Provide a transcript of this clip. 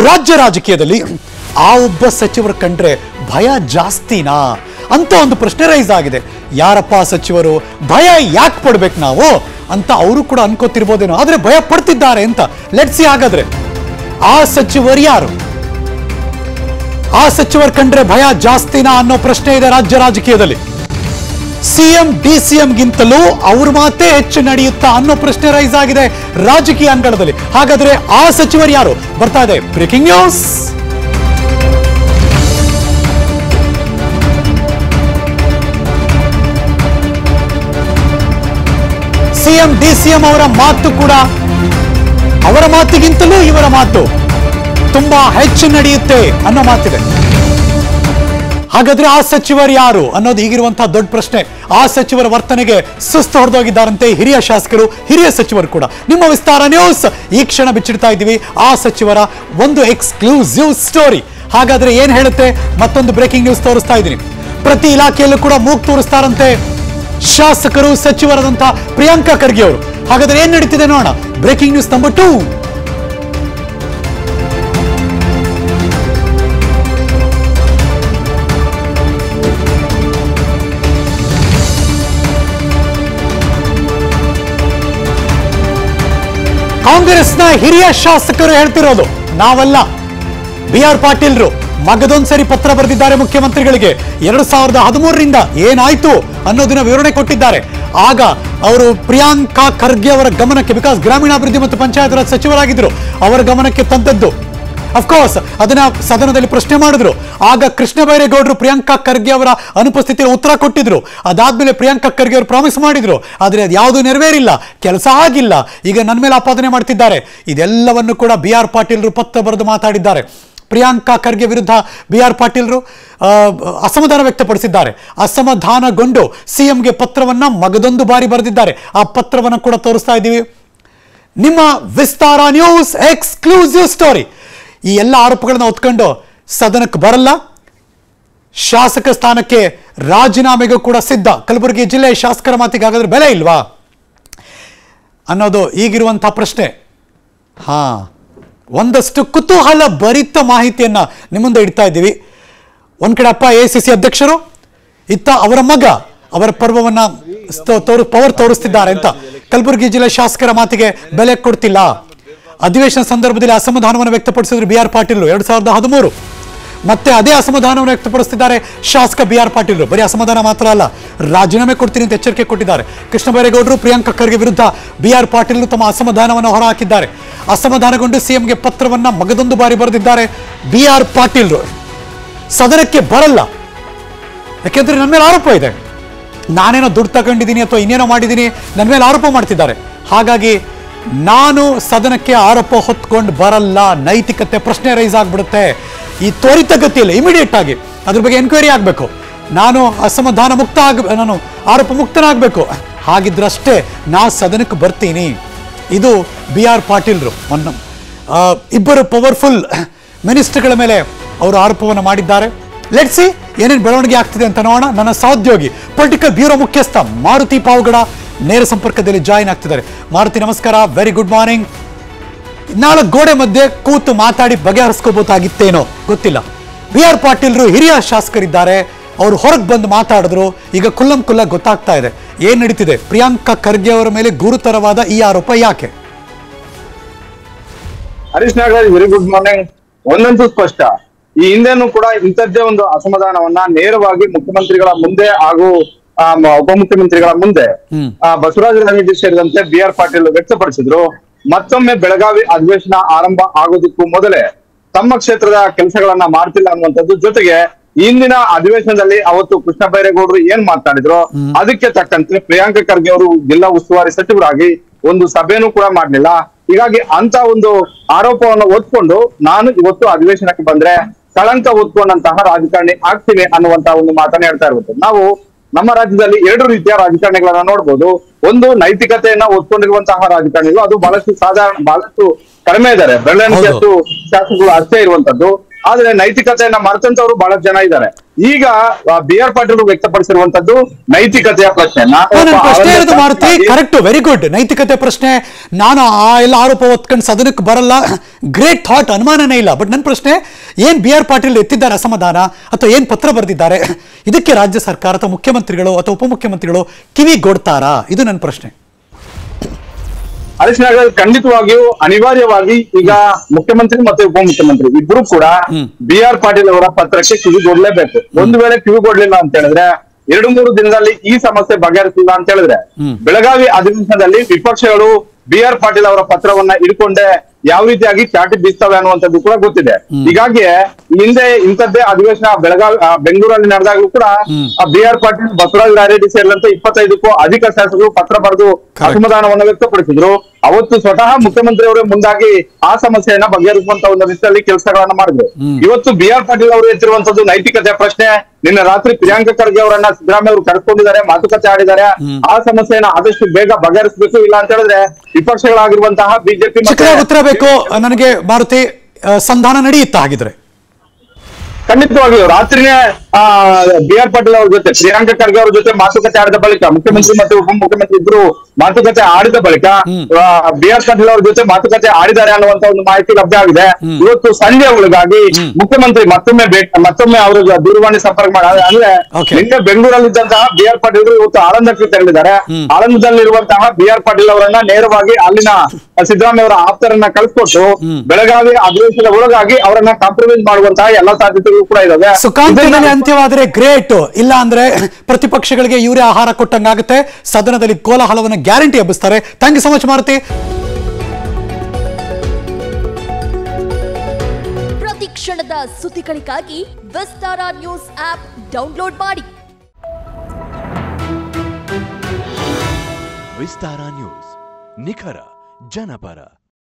ರಾಜ್ಯ ರಾಜಕೀಯದಲ್ಲಿ ಆ ಒಬ್ಬ ಸಚಿವರು ಕಂಡ್ರೆ ಭಯ ಜಾಸ್ತಿನಾ ಅಂತ ಒಂದು ಪ್ರಶ್ನೆ ರೈಸ್ ಆಗಿದೆ ಯಾರಪ್ಪ ಆ ಸಚಿವರು ಭಯ ಯಾಕೆ ಪಡ್ಬೇಕು ನಾವು ಅಂತ ಅವರು ಕೂಡ ಅನ್ಕೋತಿರ್ಬೋದೇನೋ ಆದ್ರೆ ಭಯ ಪಡ್ತಿದ್ದಾರೆ ಅಂತ ಲೆಟ್ಸಿ ಹಾಗಾದ್ರೆ ಆ ಸಚಿವರು ಯಾರು ಆ ಸಚಿವರು ಕಂಡ್ರೆ ಭಯ ಜಾಸ್ತಿನಾ ಅನ್ನೋ ಪ್ರಶ್ನೆ ಇದೆ ರಾಜ್ಯ ರಾಜಕೀಯದಲ್ಲಿ ಸಿಎಂ ಡಿ ಸಿಎಂ ಗಿಂತಲೂ ಅವ್ರ ಮಾತೇ ಹೆಚ್ಚು ನಡೆಯುತ್ತಾ ಅನ್ನೋ ಪ್ರಶ್ನೆ ರೈಸ್ ಆಗಿದೆ ರಾಜಕೀಯ ಅಂಗಳದಲ್ಲಿ ಹಾಗಾದ್ರೆ ಆ ಸಚಿವರು ಯಾರು ಬರ್ತಾ ಇದೆ breaking news CM D CM ಅವರ ಮಾತು ಕೂಡ ಅವರ ಮಾತಿಗಿಂತಲೂ ಇವರ ಮಾತು ತುಂಬಾ ಹೆಚ್ಚು ನಡೆಯುತ್ತೆ ಅನ್ನೋ ಮಾತಿದೆ ಹಾಗಾದ್ರೆ ಆ ಸಚಿವರು ಯಾರು ಅನ್ನೋದು ಈಗಿರುವಂತಹ ದೊಡ್ಡ ಪ್ರಶ್ನೆ ಆ ಸಚಿವರ ವರ್ತನೆಗೆ ಸುಸ್ತು ಹೊಡೆದೋಗಿದ್ದಾರಂತೆ ಹಿರಿಯ ಶಾಸಕರು ಹಿರಿಯ ಸಚಿವರು ಕೂಡ ನಿಮ್ಮ ವಿಸ್ತಾರ ನ್ಯೂಸ್ ಈ ಕ್ಷಣ ಬಿಚ್ಚಿಡ್ತಾ ಇದ್ದೀವಿ ಆ ಸಚಿವರ ಒಂದು ಎಕ್ಸ್ಕ್ಲೂಸಿವ್ ಸ್ಟೋರಿ ಹಾಗಾದ್ರೆ ಏನ್ ಹೇಳುತ್ತೆ ಮತ್ತೊಂದು ಬ್ರೇಕಿಂಗ್ ನ್ಯೂಸ್ ತೋರಿಸ್ತಾ ಇದ್ದೀನಿ ಪ್ರತಿ ಇಲಾಖೆಯಲ್ಲೂ ಕೂಡ ಮೂಗ್ ತೋರಿಸ್ತಾರಂತೆ ಶಾಸಕರು ಸಚಿವರಾದಂತ ಪ್ರಿಯಾಂಕಾ ಖರ್ಗೆ ಅವರು ಹಾಗಾದ್ರೆ ಏನ್ ನಡೀತಿದೆ ನೋಡೋಣ ಬ್ರೇಕಿಂಗ್ ನ್ಯೂಸ್ ನಂಬರ್ ಟೂ ಕಾಂಗ್ರೆಸ್ನ ಹಿರಿಯ ಶಾಸಕರು ಹೇಳ್ತಿರೋದು ನಾವಲ್ಲ ಬಿ ಆರ್ ಪಾಟೀಲ್ರು ಮಗದೊಂದ್ಸರಿ ಪತ್ರ ಬರೆದಿದ್ದಾರೆ ಮುಖ್ಯಮಂತ್ರಿಗಳಿಗೆ ಎರಡು ಸಾವಿರದ ಹದಿಮೂರರಿಂದ ಏನಾಯ್ತು ಅನ್ನೋದನ್ನ ವಿವರಣೆ ಕೊಟ್ಟಿದ್ದಾರೆ ಆಗ ಅವರು ಪ್ರಿಯಾಂಕಾ ಖರ್ಗೆ ಅವರ ಗಮನಕ್ಕೆ ಬಿಕಾಸ್ ಗ್ರಾಮೀಣಾಭಿವೃದ್ಧಿ ಮತ್ತು ಪಂಚಾಯತ್ ರಾಜ್ ಸಚಿವರಾಗಿದ್ರು ಅವರ ಗಮನಕ್ಕೆ ತಂದದ್ದು ಅಫ್ಕೋರ್ಸ್ ಅದನ್ನ ಸದನದಲ್ಲಿ ಪ್ರಶ್ನೆ ಮಾಡಿದ್ರು ಆಗ ಕೃಷ್ಣ ಬೈರೇಗೌಡರು ಪ್ರಿಯಾಂಕಾ ಖರ್ಗೆ ಅವರ ಅನುಪಸ್ಥಿತಿಯಲ್ಲಿ ಉತ್ತರ ಕೊಟ್ಟಿದ್ರು ಅದಾದ್ಮೇಲೆ ಪ್ರಿಯಾಂಕಾ ಖರ್ಗೆ ಅವರು ಪ್ರಾಮಿಸ್ ಮಾಡಿದ್ರು ಆದ್ರೆ ಅದು ಯಾವುದು ನೆರವೇರಿಲ್ಲ ಕೆಲಸ ಆಗಿಲ್ಲ ಈಗ ನನ್ನ ಮೇಲೆ ಆಪಾದನೆ ಮಾಡ್ತಿದ್ದಾರೆ ಇದೆಲ್ಲವನ್ನು ಕೂಡ ಬಿ ಆರ್ ಪಾಟೀಲ್ರು ಪತ್ರ ಬರೆದು ಮಾತಾಡಿದ್ದಾರೆ ಪ್ರಿಯಾಂಕಾ ಖರ್ಗೆ ವಿರುದ್ಧ ಬಿ ಆರ್ ಪಾಟೀಲ್ರು ಆ, ಅಸಮಾಧಾನ ವ್ಯಕ್ತಪಡಿಸಿದ್ದಾರೆ ಅಸಮಾಧಾನಗೊಂಡು ಸಿಎಂಗೆ ಪತ್ರವನ್ನ ಮಗದೊಂದು ಬಾರಿ ಬರೆದಿದ್ದಾರೆ ಆ ಪತ್ರವನ್ನು ಕೂಡ ತೋರಿಸ್ತಾ ಇದ್ದೀವಿ ನಿಮ್ಮ ವಿಸ್ತಾರ ನ್ಯೂಸ್ ಎಕ್ಸ್ಕ್ಲೂಸಿವ್ ಸ್ಟೋರಿ ಈ ಎಲ್ಲ ಆರೋಪಗಳನ್ನ ಹೊತ್ಕೊಂಡು ಸದನಕ್ಕೆ ಬರಲ್ಲ ಶಾಸಕ ಸ್ಥಾನಕ್ಕೆ ರಾಜೀನಾಮೆಗೂ ಕೂಡ ಸಿದ್ಧ ಕಲಬುರಗಿ ಜಿಲ್ಲೆ ಶಾಸಕರ ಮಾತಿಗೆ ಹಾಗಾದ್ರೆ ಬೆಲೆ ಇಲ್ವಾ ಅನ್ನೋದು ಈಗಿರುವಂತಹ ಪ್ರಶ್ನೆ ಹಾ ಒಂದಷ್ಟು ಕುತೂಹಲ ಭರಿತ ಮಾಹಿತಿಯನ್ನ ನಿಮ್ಮ ಮುಂದೆ ಇಡ್ತಾ ಇದ್ದೀವಿ ಒಂದ್ ಕಡೆ ಅಪ್ಪ ಎ ಸಿ ಸಿ ಅಧ್ಯಕ್ಷರು ಇತ್ತ ಅವರ ಮಗ ಅವರ ಪರ್ವವನ್ನ ಸ್ತ- ತೋರು ಪವರ್ ತೋರಿಸ್ತಿದ್ದಾರೆ ಅಂತ ಕಲಬುರಗಿ ಜಿಲ್ಲೆ ಶಾಸಕರ ಮಾತಿಗೆ ಬೆಲೆ ಕೊಡ್ತಿಲ್ಲ ಅಧಿವೇಶನ ಸಂದರ್ಭದಲ್ಲಿ ಅಸಮಾಧಾನವನ್ನು ವ್ಯಕ್ತಪಡಿಸಿದ್ರು ಬಿ ಆರ್ ಪಾಟೀಲ್ ಎರಡ್ ಸಾವಿರದ ಹದಿಮೂರು ಮತ್ತೆ ಅದೇ ಅಸಮಾಧಾನವನ್ನು ವ್ಯಕ್ತಪಡಿಸ್ತಿದ್ದಾರೆ ಶಾಸಕ ಬಿ ಆರ್ ಪಾಟೀಲ್ ಬರೀ ಅಸಮಾಧಾನ ಮಾತ್ರ ಅಲ್ಲ ರಾಜೀನಾಮೆ ಕೊಡ್ತೀನಿ ಅಂತ ಎಚ್ಚರಿಕೆ ಕೊಟ್ಟಿದ್ದಾರೆ ಕೃಷ್ಣ ಬೈರೇಗೌಡರು ಪ್ರಿಯಾಂಕಾ ಖರ್ಗೆ ವಿರುದ್ಧ ಬಿ ಆರ್ ಪಾಟೀಲ್ ತಮ್ಮ ಅಸಮಾಧಾನವನ್ನು ಹೊರಹಾಕಿದ್ದಾರೆ ಅಸಮಾಧಾನಗೊಂಡು ಸಿಎಂಗೆ ಪತ್ರವನ್ನ ಮಗದೊಂದು ಬಾರಿ ಬರೆದಿದ್ದಾರೆ ಬಿ ಆರ್ ಪಾಟೀಲ್ರು ಸದನಕ್ಕೆ ಬರಲ್ಲ ಯಾಕೆಂದ್ರೆ ನನ್ನ ಮೇಲೆ ಆರೋಪ ಇದೆ ನಾನೇನೋ ದುಡ್ಡು ತಗೊಂಡಿದ್ದೀನಿ ಅಥವಾ ಇನ್ನೇನೋ ಮಾಡಿದ್ದೀನಿ ನನ್ನ ಮೇಲೆ ಆರೋಪ ಮಾಡ್ತಿದ್ದಾರೆ ಹಾಗಾಗಿ ನಾನು ಸದನಕ್ಕೆ ಆರೋಪ ಹೊತ್ಕೊಂಡು ಬರಲ್ಲ ನೈತಿಕತೆ ಪ್ರಶ್ನೆ ರೈಸ್ ಆಗ್ಬಿಡುತ್ತೆ ಈ ತ್ವರಿತಗತಿಯಲ್ಲಿ ಇಮಿಡಿಯೇಟ್ ಆಗಿ ಅದ್ರ ಬಗ್ಗೆ ಎನ್ಕ್ವೈರಿ ಆಗಬೇಕು ನಾನು ಅಸಮಾಧಾನ ಮುಕ್ತ ಆಗ ನಾನು ಆರೋಪ ಮುಕ್ತನಾಗಬೇಕು ಹಾಗಿದ್ರಷ್ಟೇ ನಾ ಸದನಕ್ಕೆ ಬರ್ತೀನಿ ಇದು ಬಿ ಆರ್ ಪಾಟೀಲ್ರು ಮೊನ್ನ ಆ, ಇಬ್ಬರು ಪವರ್ಫುಲ್ ಮಿನಿಸ್ಟರ್ಗಳ ಮೇಲೆ ಅವರು ಆರೋಪವನ್ನು ಮಾಡಿದ್ದಾರೆ ಲೆಟ್ಸಿ ಏನೇನು ಬೆಳವಣಿಗೆ ಆಗ್ತಿದೆ ಅಂತ ನೋಡೋಣ ನನ್ನ ಸಹೋದ್ಯೋಗಿ ಪೊಲಿಟಿಕಲ್ ಬ್ಯೂರೋ ಮುಖ್ಯಸ್ಥ ಮಾರುತಿ ಪಾವಗಡ ನೇರ ಸಂಪರ್ಕದಲ್ಲಿ ಜಾಯಿನ್ ಆಗ್ತಿದ್ದಾರೆ ಮಾರುತಿ ನಮಸ್ಕಾರ ವೆರಿ ಗುಡ್ ಮಾರ್ನಿಂಗ್ ನಾಲ್ಕು ಗೋಡೆ ಮಧ್ಯೆ ಕೂತು ಮಾತಾಡಿ ಬಗೆಹರಿಸ್ಕೋಬಹುದಾಗಿತ್ತೇನೋ ಗೊತ್ತಿಲ್ಲ ಬಿ ಆರ್ ಪಾಟೀಲ್ರು ಹಿರಿಯ ಶಾಸಕರಿದ್ದಾರೆ ಅವರು ಹೊರಗೆ ಬಂದು ಮಾತಾಡಿದ್ರು ಈಗ ಕುಲ್ಲಂ ಕುಲ್ಲ ಗೊತ್ತಾಗ್ತಾ ಇದೆ ಏನ್ ನಡೀತಿದೆ ಪ್ರಿಯಾಂಕಾ ಖರ್ಗೆ ಅವರ ಮೇಲೆ ಗುರುತರವಾದ ಈ ಆರೋಪ ಯಾಕೆ Harish Nagaraj very good morning ಒಂದಂತೂ ಸ್ಪಷ್ಟ ಈ ಹಿಂದೆನೂ ಕೂಡ ಇಂಥದ್ದೇ ಒಂದು ಅಸಮಾಧಾನವನ್ನ ನೇರವಾಗಿ ಮುಖ್ಯಮಂತ್ರಿಗಳ ಮುಂದೆ ಹಾಗೂ ಆ, ಮ- ಉಪಮುಖ್ಯಮಂತ್ರಿಗಳ ಮುಂದೆ ಹ್ಮ್. ಆ, ಬಸವರಾಜ ರಾಜರೆಡ್ಡಿ ಸೇರಿದಂತೆ ಬಿ ಆರ್ ಪಾಟೀಲ್ ವ್ಯಕ್ತಪಡಿಸಿದ್ರು ಮತ್ತೊಮ್ಮೆ ಬೆಳಗಾವಿ ಅಧಿವೇಶನ ಆರಂಭ ಆಗೋದಕ್ಕೂ ಮೊದಲೇ ತಮ್ಮ ಕ್ಷೇತ್ರದ ಕೆಲಸಗಳನ್ನ ಮಾಡ್ತಿಲ್ಲ ಅನ್ನುವಂಥದ್ದು ಜೊತೆಗೆ ಇಂದಿನ ಅಧಿವೇಶನದಲ್ಲಿ ಅವತ್ತು ಕೃಷ್ಣ ಬೈರೇಗೌಡರು ಏನ್ ಮಾತನಾಡಿದ್ರು ಅದಕ್ಕೆ ತಕ್ಕಂತೆ ಪ್ರಿಯಾಂಕ ಖರ್ಗೆ ಅವರು ಜಿಲ್ಲಾ ಉಸ್ತುವಾರಿ ಸಚಿವರಾಗಿ ಒಂದು ಸಭೆನೂ ಕೂಡ ಮಾಡ್ಲಿಲ್ಲ ಹೀಗಾಗಿ ಅಂತ ಒಂದು ಆರೋಪವನ್ನು ಒತ್ಕೊಂಡು ನಾನು ಇವತ್ತು ಅಧಿವೇಶನಕ್ಕೆ ಬಂದ್ರೆ ಕಳಂಕ ಹೊತ್ಕೊಂಡಂತಹ ರಾಜಕಾರಣಿ ಆಗ್ತೀನಿ ಅನ್ನುವಂತಹ ಒಂದು ಮಾತನ್ನ ಹೇಳ್ತಾ ಇರುತ್ತೆ ನಾವು ನಮ್ಮ ರಾಜ್ಯದಲ್ಲಿ ಎರಡು ರೀತಿಯ ರಾಜಕಾರಣಿಗಳನ್ನ ನೋಡ್ಬೋದು ಒಂದು ನೈತಿಕತೆಯನ್ನ ಒತ್ಕೊಂಡಿರುವಂತಹ ರಾಜಕಾರಣಿಗಳು ಅದು ಬಹಳಷ್ಟು ಸಾಧಾರಣ ಬಹಳಷ್ಟು ಕಡಿಮೆ ಇದ್ದಾರೆ ಬೆರಳೆಣಿಕೆಯಷ್ಟು ಶಾಸಕರು ಅಷ್ಟೇ ಇರುವಂತದ್ದು ಆದ್ರೆ ನೈತಿಕತೆಯನ್ನ ಮರೆತಂತವ್ರು ಬಹಳಷ್ಟು ಜನ ಇದ್ದಾರೆ ಈಗ ಬಿ ಆರ್ ಪಾಟೀಲ್ ವ್ಯಕ್ತಪಡಿಸಿರುವಂತದ್ದು ನೈತಿಕತೆಯ ಪ್ರಶ್ನೆ ನಾನು ನನ್ನ ಒಬ್ಬ ಪ್ರಶ್ನೆ ಇರೋದು ಆಡಳಿತ ಮಾರುತಿ ಶಾಸಕನಾಗಿ- ಕರೆಕ್ಟ್ ವೆರಿ ಗುಡ್ ನೈತಿಕತೆ ಪ್ರಶ್ನೆ ನಾನು ಆ ಎಲ್ಲ ಆರೋಪ ಹೊತ್ಕೊಂಡು ಸದನಕ್ಕೆ ಬರಲ್ಲ ಗ್ರೇಟ್ ಥಾಟ್ ಅನುಮಾನನೇ ಇಲ್ಲ ಬಟ್ ನನ್ನ ಪ್ರಶ್ನೆ ಏನ್ ಬಿ ಆರ್ ಪಾಟೀಲ್ ಎತ್ತಿದ್ದಾರೆ ಅಸಮಾಧಾನ ಅಥವಾ ಏನ್ ಪತ್ರ ಬರೆದಿದ್ದಾರೆ ಇದಕ್ಕೆ ರಾಜ್ಯ ಸರ್ಕಾರ ಅಥವಾ ಮುಖ್ಯಮಂತ್ರಿಗಳು ಅಥವಾ ಉಪಮುಖ್ಯಮಂತ್ರಿಗಳು ಕಿವಿಗೊಡ್ತಾರಾ ಇದು ನನ್ನ ಪ್ರಶ್ನೆ ಹರೀಶ್ ನಾಗರಾಜ್ ಖಂಡಿತವಾಗಿಯೂ ಅನಿವಾರ್ಯವಾಗಿ ಈಗ ಮುಖ್ಯಮಂತ್ರಿ ಮತ್ತು ಉಪಮುಖ್ಯಮಂತ್ರಿ ಇಬ್ರು ಕೂಡ ಬಿ ಆರ್ ಪಾಟೀಲ್ ಅವರ ಪತ್ರಕ್ಕೆ ಕಿವಿಗೊಡ್ಲೇಬೇಕು ಒಂದು ವೇಳೆ ಕಿವಿಗೊಡ್ಲಿಲ್ಲ ಅಂತ ಹೇಳಿದ್ರೆ ಎರಡು ಮೂರು ದಿನದಲ್ಲಿ ಈ ಸಮಸ್ಯೆ ಬಗೆಹರಿಸಿಲ್ಲ ಅಂತ ಹೇಳಿದ್ರೆ ಬೆಳಗಾವಿ ಅಧಿವೇಶನದಲ್ಲಿ ವಿಪಕ್ಷಗಳು ಬಿ ಆರ್ ಪಾಟೀಲ್ ಅವರ ಪತ್ರವನ್ನ ಇಟ್ಕೊಂಡೆ ಯಾವ ರೀತಿಯಾಗಿ ಚಾಟಿ ಬೀಸ್ತವೆ ಅನ್ನುವಂಥದ್ದು ಕೂಡ ಗೊತ್ತಿದೆ ಹೀಗಾಗಿ ಹಿಂದೆ ಇಂಥದ್ದೇ ಅಧಿವೇಶನ ಬೆಳಗಾವಿ ಆ, ಬೆಂಗಳೂರಲ್ಲಿ ನಡೆದಾಗಲೂ ಕೂಡ ಬಿ ಆರ್ ಪಾಟೀಲ್ ಬಸವರಾಜ ರಾಯರೆಡ್ಡಿ ಸೇರಿದಂತೆ ಇಪ್ಪತ್ತೈದಕ್ಕೂ ಅಧಿಕ ಶಾಸಕರು ಪತ್ರ ಬರೆದು ಅಸಮಾಧಾನವನ್ನು ವ್ಯಕ್ತಪಡಿಸಿದ್ರು ಅವತ್ತು ಸ್ವತಃ ಮುಖ್ಯಮಂತ್ರಿ ಅವರೇ ಮುಂದಾಗಿ ಆ ಸಮಸ್ಯೆಯನ್ನ ಬಗೆಹರಿಸುವಂತ ಒಂದು ನಿಟ್ಟಿನಲ್ಲಿ ಕೆಲಸಗಳನ್ನ ಮಾಡಿದ್ರು ಇವತ್ತು ಬಿ ಆರ್ ಪಾಟೀಲ್ ಅವರು ಎತ್ತಿರುವಂತದ್ದು ನೈತಿಕತೆ ಪ್ರಶ್ನೆ ನಿನ್ನೆ ರಾತ್ರಿ ಪ್ರಿಯಾಂಕ ಖರ್ಗೆ ಅವರನ್ನ ಸಿದ್ದರಾಮಯ್ಯ ಅವರು ಕರೆಸ್ಕೊಂಡಿದ್ದಾರೆ ಮಾತುಕತೆ ಆಡಿದ್ದಾರೆ ಆ ಸಮಸ್ಯೆಯನ್ನ ಆದಷ್ಟು ಬೇಗ ಬಗೆಹರಿಸಬೇಕು ಇಲ್ಲ ಅಂತ ಹೇಳಿದ್ರೆ ವಿಪಕ್ಷಗಳಾಗಿರುವಂತಹ ಬಿಜೆಪಿ ಚಿಕ್ಕದಾಗಿ ಉತ್ತರ ಬೇಕು ನನಗೆ ಮಾರುತಿ ಆ, ಸಂಧಾನ ನಡೆಯುತ್ತಾ ಹಾಗಿದ್ರೆ ಖಂಡಿತವಾಗಿಯೂ ರಾತ್ರಿನೇ ಆ ಬಿ ಆರ್ ಪಾಟೀಲ್ ಅವ್ರ ಜೊತೆ ಪ್ರಿಯಾಂಕ ಖರ್ಗೆ ಅವ್ರ ಜೊತೆ ಮಾತುಕತೆ ಆಡಿದ ಬಳಿಕ ಮುಖ್ಯಮಂತ್ರಿ ಮತ್ತು ಉಪಮುಖ್ಯಮಂತ್ರಿ ಇಬ್ರು ಮಾತುಕತೆ ಆಡಿದ ಬಳಿಕ ಬಿ ಆರ್ ಪಾಟೀಲ್ ಅವ್ರ ಜೊತೆ ಮಾತುಕತೆ ಆಡಿದ್ದಾರೆ ಅನ್ನುವಂತ ಒಂದು ಮಾಹಿತಿ ಲಭ್ಯ ಆಗಿದೆ ಇವತ್ತು ಸಂಜೆ ಒಳಗಾಗಿ ಮುಖ್ಯಮಂತ್ರಿ ಮತ್ತೊಮ್ಮೆ ಭೇಟಿ ಮತ್ತೊಮ್ಮೆ ಅವರು ದೂರವಾಣಿ ಸಂಪರ್ಕ ಮಾಡಿ ಅಂದ್ರೆ Okay. ನಿನ್ನೆ ಬೆಂಗಳೂರಲ್ಲಿದ್ದಂತಹ ಬಿ ಆರ್ ಪಾಟೀಲ್ ಇವತ್ತು ಆಳಂದಕ್ಕೆ ತೆರಳಿದ್ದಾರೆ ಆಳಂದದಲ್ಲಿರುವಂತಹ ಬಿ ಆರ್ ಪಾಟೀಲ್ ಅವರನ್ನ ನೇರವಾಗಿ ಅಲ್ಲಿನ ಸಿದ್ದರಾಮಯ್ಯ ಅವರ ಆಪ್ತರನ್ನ ಕಳಿಸ್ಕೊಟ್ಟು ಬೆಳಗಾವಿ ಅಧಿವೇಶನದ ಒಳಗಾಗಿ ಅವರನ್ನ ಕಾಂಪ್ರಮೈಸ್ ಮಾಡುವಂತಹ ಎಲ್ಲಾ ಸಾಧ್ಯತೆಗಳು ಕೂಡ ಇದಾವೆ ಸುಖಾಂತದಲ್ಲಿ ಇದನ್ನ- ಅಂತ್ಯವಾದರೆ ಗ್ರೇಟ್ ಇಲ್ಲ ಅಂದ್ರೆ ಪ್ರತಿಪಕ್ಷಗಳಿಗೆ ಇವರೇ ಆಹಾರ ಕೊಟ್ಟಂಗಾಗುತ್ತೆ ಸದನದಲ್ಲಿ ಕೋಲಾಹಲವನ್ನು ಗ್ಯಾರಂಟಿ ಎಬ್ಬಿಸ್ತಾರೆ thank you so much Maruti ಪ್ರತಿ ಕ್ಷಣದ ಸುದ್ದಿಗಳಿಗಾಗಿ ವಿಸ್ತಾರ ನ್ಯೂಸ್ ಆಪ್ ಡೌನ್ಲೋಡ್ ಮಾಡಿ ವಿಸ್ತಾರ ನ್ಯೂಸ್ ನಿಖರ ಜನಪರ